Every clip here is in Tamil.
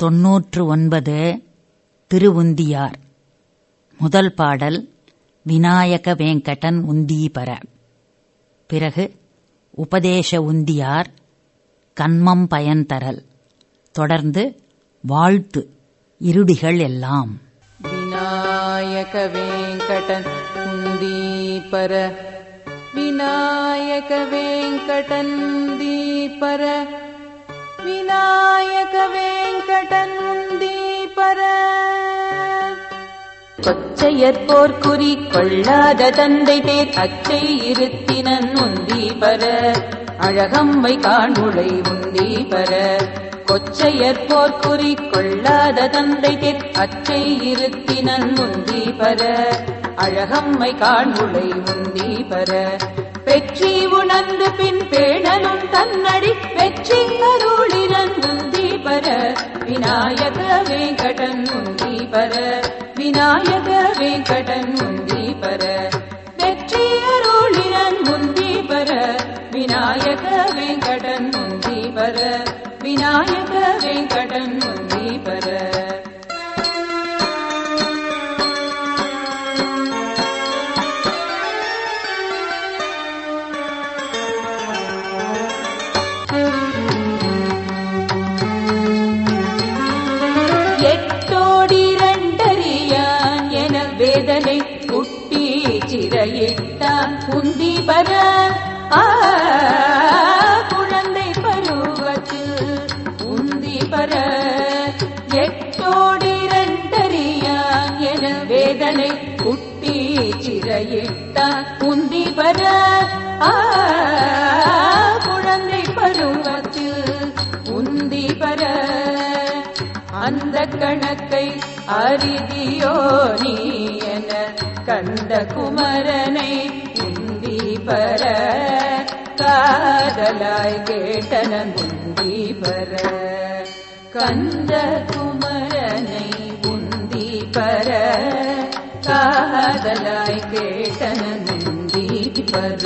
தொன்னூற்று ஒன்பது திருவுந்தியார் முதல் பாடல் விநாயக வேங்கடன் உந்தீபர பிறகு உபதேச உந்தியார் கன்மம் பயன் தரல் தொடர்ந்து வாழ்த்து இருடிகள் எல்லாம் விநாயக வேங்கடன் உந்தீபர விநாயக வேங்கடன் தீபர விநாயக வேங்கடன் உந்தீபர கொச்சையற்போர் குறி கொள்ளாத தந்தை தேர் அச்சை இருத்தினன் உந்தி பர அழகம்மை காணுளை உந்தி பர கொச்சையற்போர் குறி கொள்ளாத தந்தை தேர் அச்சை இருத்தினன் உந்தி பர அழகம்மை காணுளை உந்தி பர வெற்றி உணர்ந்து பின் பேணலும் தன்னடி வெற்றி அருளினன் உந்தி பர விநாயக வேங்கடன் உந்தி பர விநாயக வேங்கடன் முந்தி பர வெற்றி அருளினன் முந்தி பர விநாயக வேங்கடன் முந்தி பர விநாயக வேங்கடன் முந்தி பர எட்டோடிரண்டறியான் என வேதனை குட்டி சிறையிட்டான் உந்தி பர ஆ, குழந்தை பருவத்தில் உந்தி பர எட்டோடிரண்டறியான் என வேதனை குட்டி சிறையிட்டான் உந்தி பர ஆ, குழந்தை பருவத்தில் உந்தி பர அந்த கணக்கை அரிதியோ நீ என கண்ட குமரனை உந்தி பர காதலாய் கேட்டனன் உந்தி பர கந்த குமரனை உந்தி பர காதலாய் கேட்டனன் உந்தி பர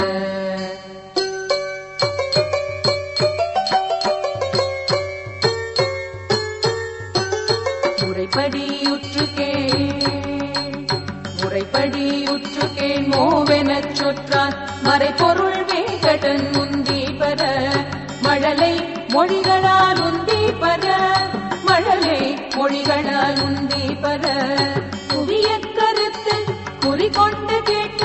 முறைப்படியுற்று கேள் முறைப்படியுற்று கேள் மோவெனச் சொற்றான் மறைபொருள் வேகடன் முந்தி பர மழலை மொழிகளால் உந்தி பர மழலை மொழிகளால் உந்தி பர புவிய கருத்து குறிகொண்டு கேட்ட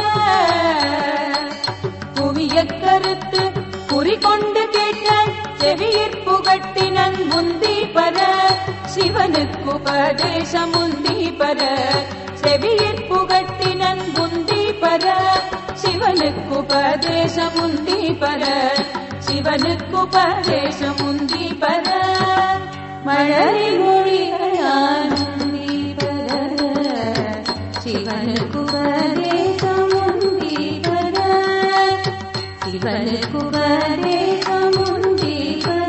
புவிய கருத்து குறிகொண்டு கேட்ட செவியிற் புகட்டினன் முந்தி பர சிவனுக்கு உபதேசம் முந்தி பர செவியிற் புகட்டினன் முந்தி பர சிவனுக்கு உபதேசம் முந்தி பர சிவனுக்கு உபதேசம் முந்தி பர மழலை மொழிகளான் முந்தி பர சிவனுக்கு உபதேசம் முந்தி பர சிவனுக்கு உபதேசம் முந்தி பர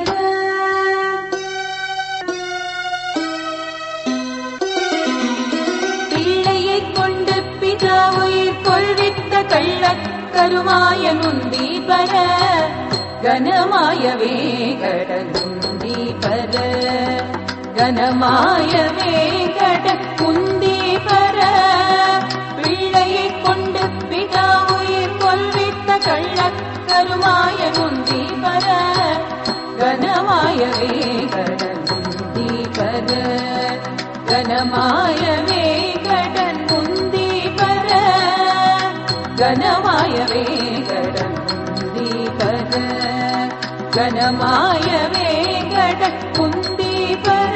பிள்ளையைக் கொண்டு பிதா உயிர் கொள்வித்த கள்ளக் கருமாய நுந்தி பர கனமாயவே கடந்துந்தி பர கனமாயவே கட குந்தி பர பிள்ளையைக் கொண்டு பிதா உயிர் கொள்வித்த கள்ளக் கருமாய நுந்தி பர கனமாயவே கடந்துந்தி பர கனமாயவே கடன் முந்தி பர கனமாயவே கடன் முந்தி பர கனமாயவே கடன் முந்தி பர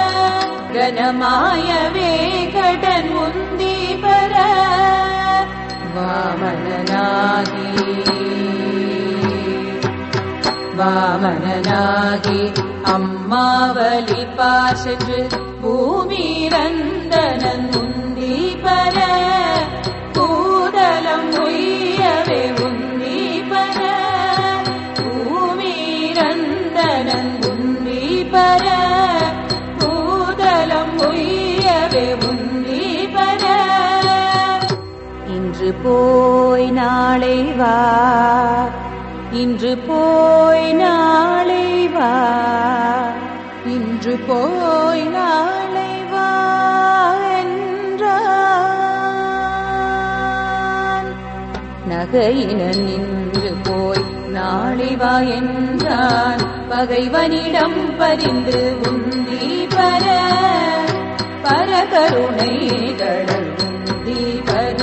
கனமாயவே கடன் முந்தி பர வாமனாகி வாமனாகி அம்மாவலி பாசென்று பூமிரந்தனன் முந்தி பர கூதலம் உய்யவே உந்தி பர பூமிரந்தனன் முந்தி பர கூதலம் உய்யவே உந்தி பர இன்று போய் நாளை வா இன்று போய் நாளை வா இன்று இன்று போய் நாளை வா என்றான் நகையினன் நின்று போய் நாளை வா என்றான் பகைவனிடம் பரிந்து உந்தி பர பரகருணை கடல் உந்தி பர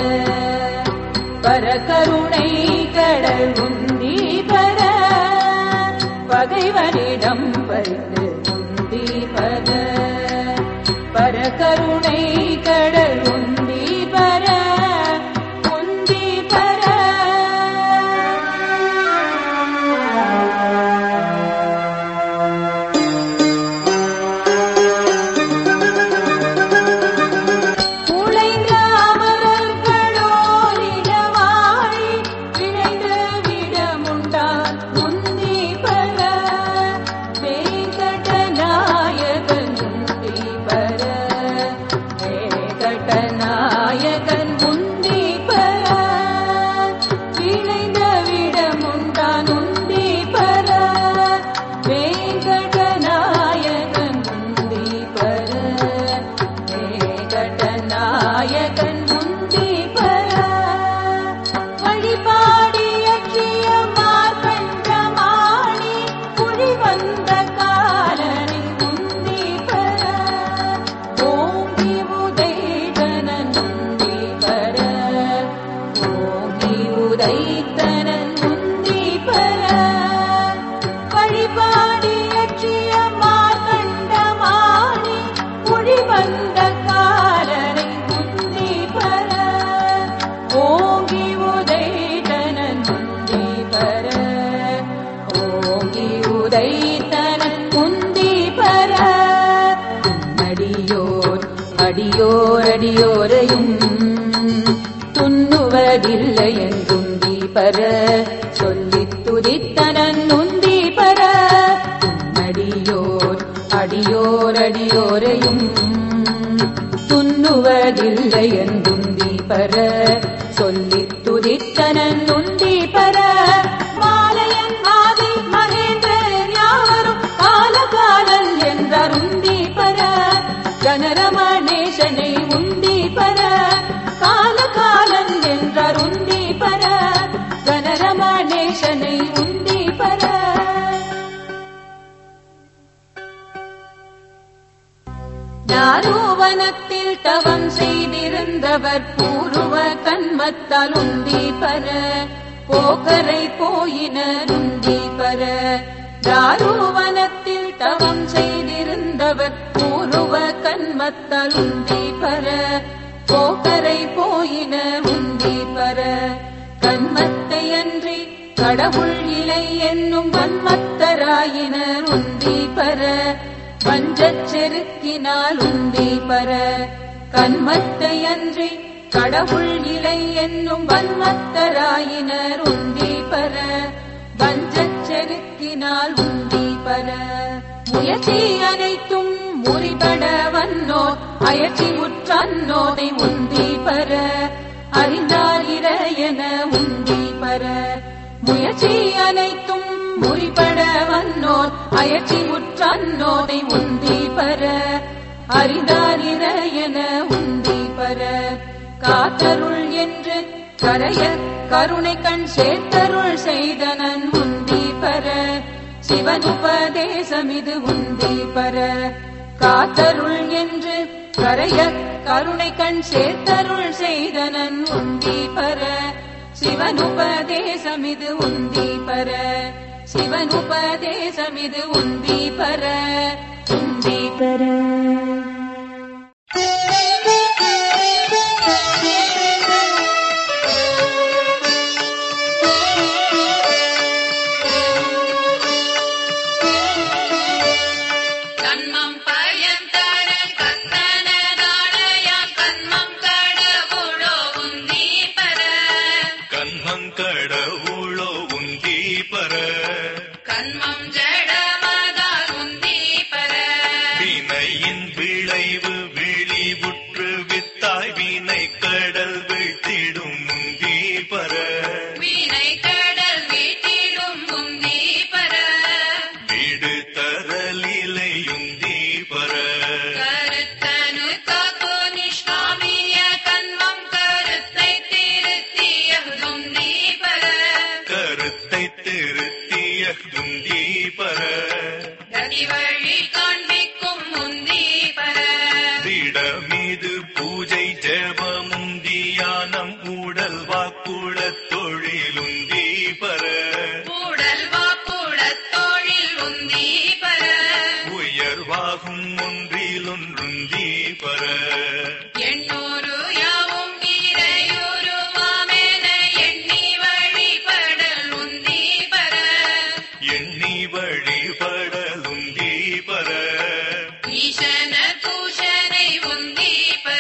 பரகருணை கடல் உந்தி பர பகைவனிடம் பரிந்து உந்தி பர பரகருணை கடல் உந்தி பர உந்தி பர உழைந்த அமரர்களோரிடமாடி விழைந்த விடமுண்டான் உந்தி பர வேங்கட நாயகன் உந்தி பர வேங்கட நாயகன் உந்தி பர விழைந்த விடமுண்டான் உந்தி பர வேங்கட நாயகன் உந்தி பர வேங்கடநாயகன் முந்தி பர வழிபாடியற்றிய மார்கண்டமாணி குழி வந்த காலனை முந்தி பர ஓங்கி உதைதனன் முந்தி பர ஓங்கி உதைத்தனன் முந்தி பர வழிபாடியற்றிய மார்கண்டமாணி குழி வந்த காலனை முந்தி பர ஓங்கி உதைத்தனன் முந்தி பர ஓங்கி உதைத்தனன் முந்தி பர அடியோர் அடியோர் அடியோரையும் துண்ணுவதில்லை என்றுந்தி பர சொல்லித் துதித்தனன் உந்தி பர அடியோர் அடியோர் அடியோரையும் துண்ணுவதில்லை என்றுந்தி பர சொல்லித் துதித்தனன் உந்தி பர மாலையன் ஆதி மகேந்திரர் யாவரும் காலகாலன் என்றார் உந்தி பர கனரமணேசனை உந்தி பர காலகாலன் என்றார் உந்தி பர கனரமணேசனை உந்தி பர நாரூவனத்தில் தவம் செய்திருந்தவர் பூர்வ கண்மத்தால் உந்தி பர போக்கரை போயினர் உந்தி பர தாரூவனத்தில் தவம் செய்திருந்தவர் பூர்வ கண்மத்தால் உந்தி பர போக்கரை போயினர் உந்தி பர கண்மத்தை அன்றி கடவுள் இலை என்னும் வன்மத்தராயினர் உந்தி பர வஞ்சச் செருக்கினால் உந்தி பர கண்மத்தை அன்றி கடவுள் இலை என்னும் வன்மத்தராயினர் உந்தி பர வஞ்சச் செருக்கினால் உந்தி பர முயற்சி அனைத்தும் முறிபட வன்னோ அயற்சி உற்றன்னோதை உந்தி பர அறிந்தார் இறையன உந்தி பர முயற்சி அனைத்தும் முறிபட வன்னோர் அயற்சி உற்றன்னோதை உந்தி பர அறிந்தார் இறையன உந்தி பர காத்தருள் என்று கரைய கருணை கண் சேர்த்தருள் செய்தனன் உந்தி பர சிவனுபதேசம் இது உந்தி பர காத்தருள் என்று கரைய கருணை கண் சேர்த்தருள் செய்தனன் உந்தி பர சிவனுபதேசம் இது உந்தி பர சிவனுபதேசம் இது உந்தி பர உந்தி பர கண்மம் பயந்தர கத்தனதாழையா கண்மம் கடவுளோ உந்தி பர கண்மங்கடவுளோ உந்தி பர கண்மம் ஜடமதால் உந்தி பர வினையின் விளைவு விழிவுற்று வித்தாய் வினை கடல் வீழ்த்திடும் உந்தி பர வீணை கடல் வீட்டிலும் உந்தி பர வீடு தரலிலை உந்தி யாவும் ஒன்றிலொன்றுந்தி பர எண்ணூறு யாவும் இறையுருவாமென எண்ணி வழிபடல் உந்தி பர எண்ணி வழிபடலுந்தி பர ஈசன தூஷனை உந்தி பர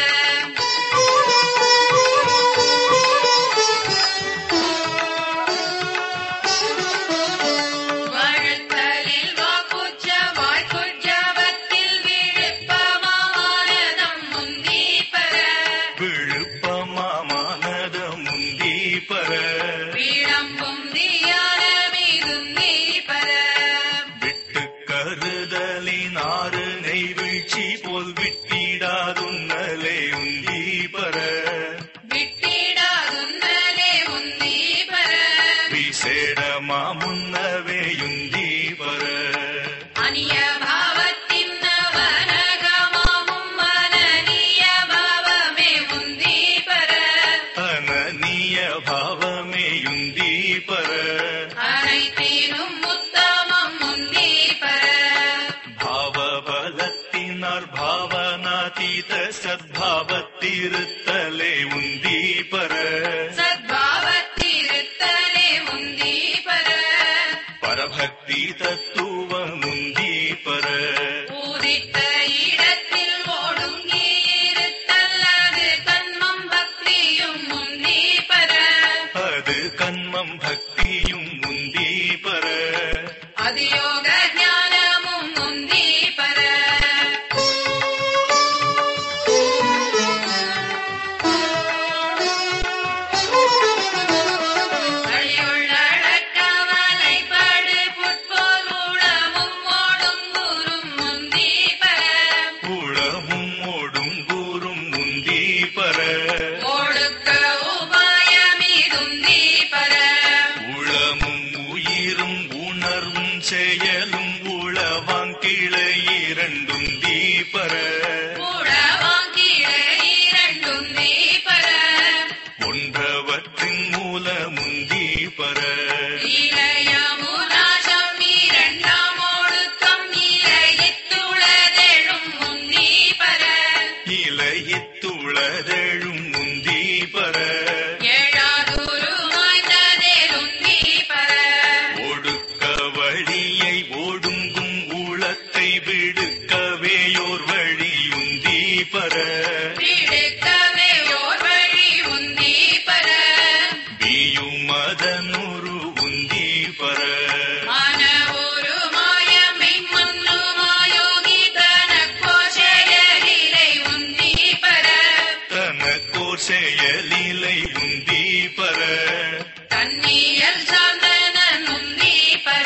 வாழ்த்தலில் வாக்குச்ச வாய்க்குச்சவத்தில் விழுப்பமானதம் முந்தி பெற விழுப்பமானத முந்தி பர வீழம்பும் தியானமிதுந்தி பெற விட்டு கருதலின் ஆறு நெய்வீழ்ச்சி போல் விட்டிடாதுன்னலே உந்தி பர விட்டிடாதுன்னலே உந்தி பெற விசேடமா முன்னவேயுந்தி பர அநிய பாவத்தின் நவனகமாமும் மனநிய பாவமே முந்தி பெற அனனிய பாவமேயுந்தி பர அனைத்தினும் உத்தமம் முந்தி பெற பாவபலத்தினார் பாவனாதீத சத்பாவத்திருத்தலே உந்தி பர சத்பாவத்திருத்தலே முந்தி பெற பரபக்தி தத்துவம் உந்தி பர பூரித்த இடத்தில் ஒடுங்கி இருத்தல் அது கண்மம் பக்தியும் முந்தி பெற அது கண்மம் பக்தியும் உந்தி பர அது யோக ஞானமும் முந்தி பெற வழியுள்ளடக்கவலை படு புட்போல் உளமும் ஓடும் குரும் முந்தி பெற உளமும் ஓடும் கூறும் உந்தி பர ஒடுக்க உபாயமிதுந்தி பெற உளமும் உயிரும் உணர்வும் செயலும் உளவாங்கிளை இரண்டும் தீபர உளவாங்கிட இரண்டுந்தி பெற ஒன்றவற்றின் மூலமும் தீபர இளையமுராசம் இரண்டாம் ஒடுக்கம் இளையித்துளதெழும் முந்தி பெற இலையித்துளதெழும் முந்தி பர ஏழாதுருமாய்ந்ததேருந்தி பெற ஒடுக்க வழியை ஓடுங்கும் உளத்தை விடுக்கவேயோர் வழியுந்தி பர விடுக்கவே ஓர் வழி உந்தி பெற பியும் அதனுரு உந்தி பர மன ஒரு மாயமை மன்னு மாயோகி தனக்கோ செயலிலை உந்தி பெற தனக்கோர் செயலிலை உந்தி பர தன்னியல் சார்ந்தனன் உந்தி பெற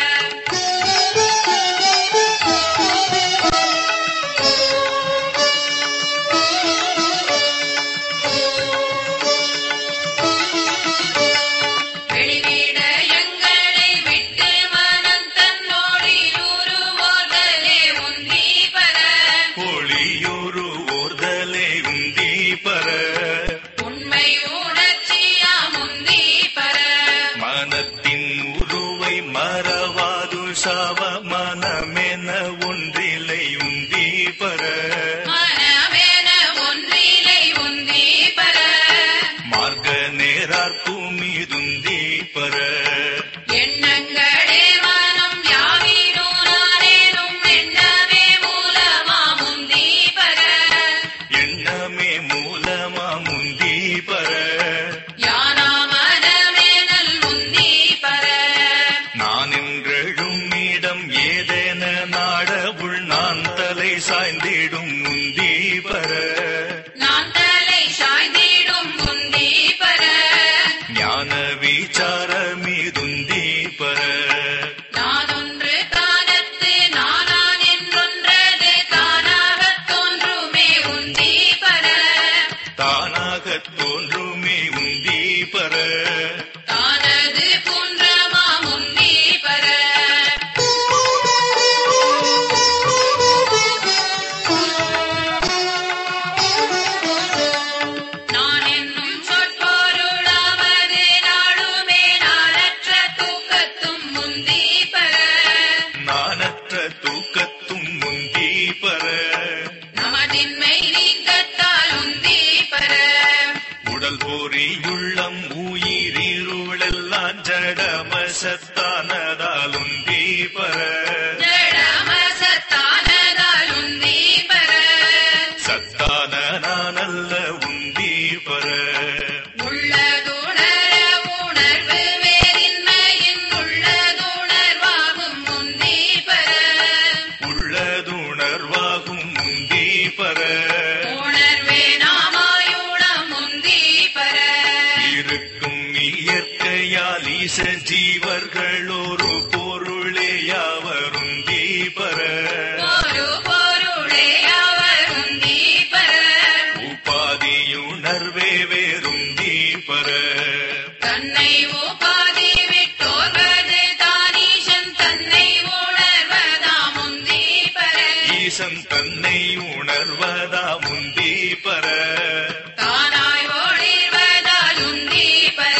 வெளிவிட எங்களை விட்டு மனம் தன்னோடி உருவோர்களே உந்தி பெற ஒளியொரு ஓர்தலே உந்தி பர உண்மை உணர்ச்சியா முந்தி பெற மனத்தின் உருவை மறவாது சாவ மனமென ஒன்றிலை உந்தி பர மனமென ஒன்றிலை உந்தி பெற மார்க்க நேரார்க்கும் இதுந்தி பர எண்ணங்களே மனம் யாவினும் நானேனும் எண்ணமே மூலமா முந்தி பெற எண்ணமே மூலமா முந்தி பர யானா மனமெனல் முந்தி பெற நான் என்றெழும் இடம் ஏதென நாட உள் நான் தலை சாய்ந்திடும் முந்தி பர நான் தலை சாய்ந்திடும் முந்தி பெற ஞான விசாரமிதுந்தி பர நானொன்று காணத்து நானான் என்றொன்றது தானாகத் தோன்றுமே உந்தி பெற தானாகத் தோன்றுமே உந்தி பர தானது புன்றமா முந்தி பெற Thank you. அறிவாகும் முந்தி பர உணர்வே நாமாயுளம் முந்தி பர இருக்கும் இயற்கையால் ஈச ஜீவர்கள் ஒரு பொருளே யாவருந்தி பர ஒரு பொருளே அவர் முந்தி பர உபாதியுணர்வே வேறுந்தி பர தன்னை உபாதி விட்டோர்வது தானீசன் தன்னை உணர்வதா முந்தி பர ஈசன் தன்னை உணர்வதா முந்தி பர தானாய் ஒளிர்வதால் முந்தி பர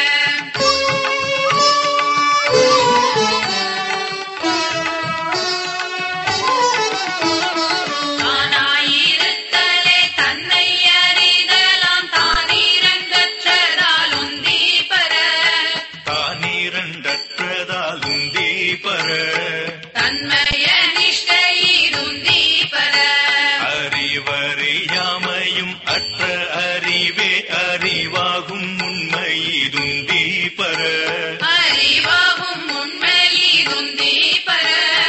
தானாயிருத்தலே தன்னை அறிதலாம் தானிரங்கற்றதால் உந்தி பர தானிரண்டற்றதால் உந்தி பர தன்மய நிஷ்டையிருந்தி பர அறிவறியாமையும் அற்ற அறிவே அறிவாகும் உண்மையிதுந்தி பர அறிவாகும் உண்மையிருந்தி பர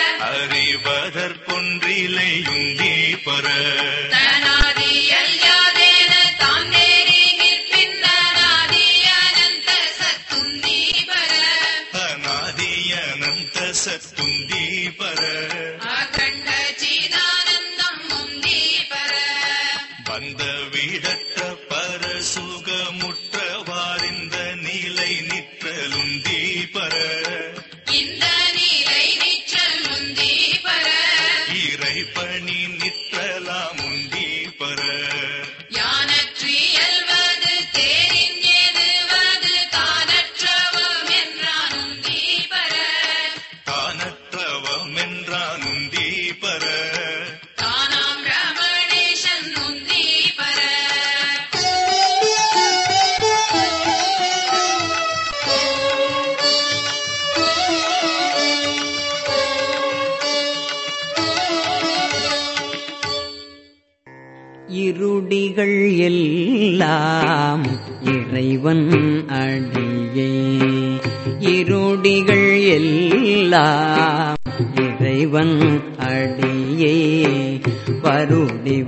அறிவதற்கொன்றிலையுந்தி பர தனாதியல் யாதேன தாந்தேரி நிற்பின்னனாதி அனந்த சத்துந்தி பர அநாதி அனந்த சத்துந்தி பர அகண்ட சிதானந்தம் முந்தி பர வந்த வீடற்ற பர சுகமுற்றவாரிந்த நிலை நிற்றலுந்தி பர இந்த நிலை நிச்சல் முந்தி பர இறை பணி நிற்றலாம் உந்தி பர யானற்றியல்வது தேரின் எதுவது தானற்றவம் என்றான் உந்தி பர தானற்றவம் என்றான் உந்தி பர தானாம் ரமணேசன் உந்தி பர இருடிகள் எல்லாம் இறைவன் அடியே இருடிகள் எல்லாம் இறைவன் அடியே வருடி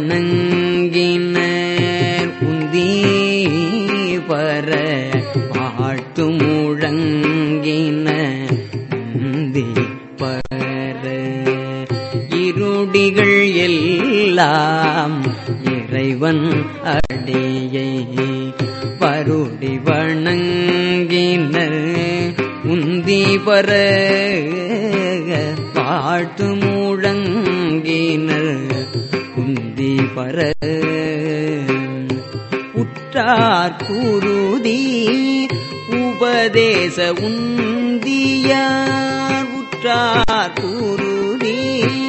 வணங்கினர் உந்தி பர பாட்டு முழங்கின உந்தி பர இருடிகள் எல்லாம் இறைவன் அடியை பருடி வணங்கினர் உந்தி பர பாட்டு முழங்கினர் உந்தி பர உற்றார் குருதி உபதேச உந்தியார் உற்றார் குருதி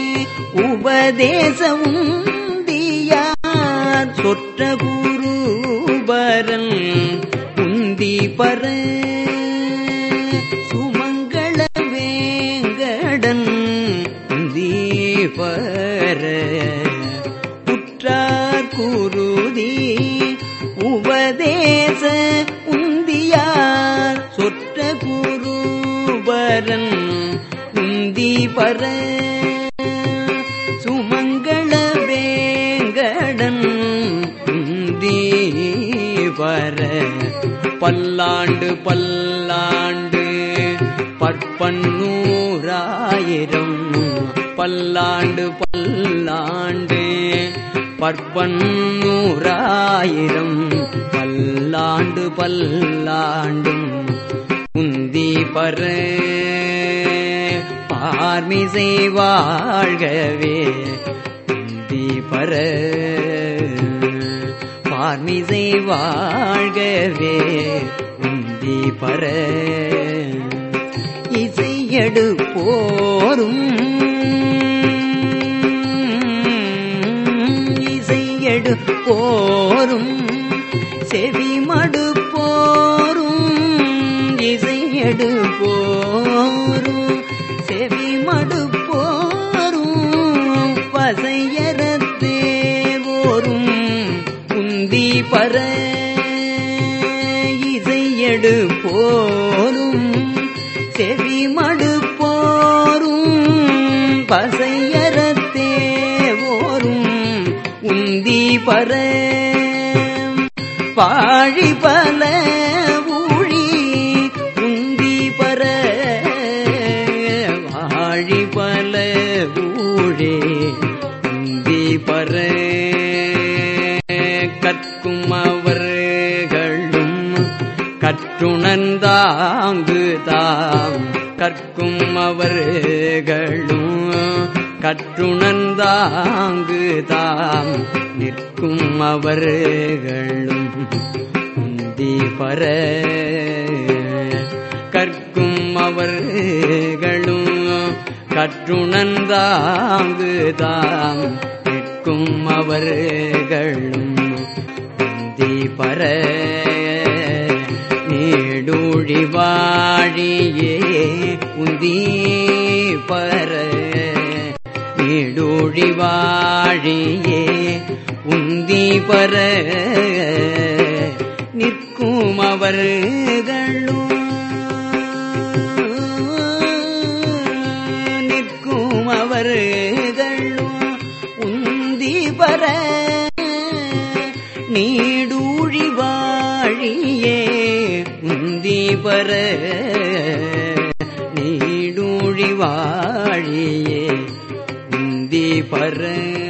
உபதேச உந்தியார் சொற்ற குருபரன் உந்தி பர சுமங்கள வேங்கடன் உந்தி பர உற்றார் குருதி உபதேச உந்தியார் சொற்ற குருபரன் உந்தி பர சுமங்கள வேங்கடன் உந்தி பர பல்லாண்டு பல்லாண்டு பற்பன்னூறாயிரம் பல்லாண்டு பல்லாண்டு பற்பன்னூறாயிரம் பல்லாண்டு பல்லாண்டும் உந்தி பர பார்மிசை வாழ்கவே உந்தி பர பார்மிசை வாழ்கவே உந்தி பர இசையடு போரும் இசையடு போரும் செவிமடு போரும் இசையடு போரும் செவிமடு போரும் பசையரத்தே போரும் குந்தி பர இசையடு போரும் செவிமடு போரும் பசையரத்தே பர பாழி பல ஊழி உந்தி பர வாழி பல ஊழே உந்தி பர கற்கும் அவர்களும் கற்றுணர்ந்தாங்கு தாம் கற்கும் அவர்களும் கற்றுணர்ந்தாங்கு தாம் நிற்கும் அவர்களும் உந்தி பர கற்கும் அவர்களும் கற்றுணர்ந்தாங்கு தாம் நிற்கும் அவர்களும் உந்தி பர நீடூழி வாழியே உந்தி பர நீடூழி வாழியே உந்தி பர நிற்கும் அவர்களும் நிற்கும் அவர்களும் உந்தி பர நீடூழி வாழியே உந்தி பர நீடூழி வாழியே உந்தி பர